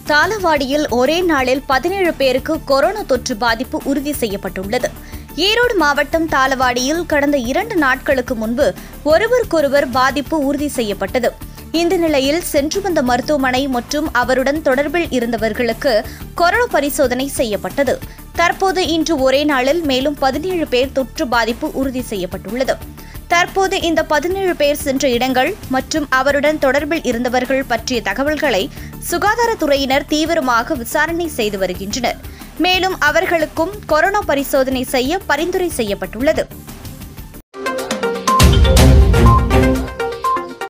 தாளவாடியில் ஒரே நாளில் பதினேழு பேருக்கு கொரோனா தொற்று பாதிப்பு உறுதி செய்யப்பட்டுள்ளது ஈரோடு மாவட்டம் தாளவாடியில் கடந்த இரண்டு நாட்களுக்கு முன்பு ஒருவருக்கொருவர் பாதிப்பு உறுதி செய்யப்பட்டது இந்த நிலையில் சென்று வந்த மருத்துவமனை மற்றும் அவருடன் தொடர்பில் இருந்தவர்களுக்கு கொரோனா பரிசோதனை செய்யப்பட்டது தற்போது இன்று ஒரே நாளில் மேலும் பதினேழு பேர் தொற்று பாதிப்பு உறுதி செய்யப்பட்டுள்ளது தற்போது இந்த பதினேழு பேர் சென்ற இடங்கள் மற்றும் அவருடன் தொடர்பில் இருந்தவர்கள் பற்றிய தகவல்களை சுகாதாரத்துறையினர் தீவிரமாக விசாரணை செய்து வருகின்றனர் மேலும் அவர்களுக்கும் கொரோனா பரிசோதனை செய்ய பரிந்துரை செய்யப்பட்டுள்ளது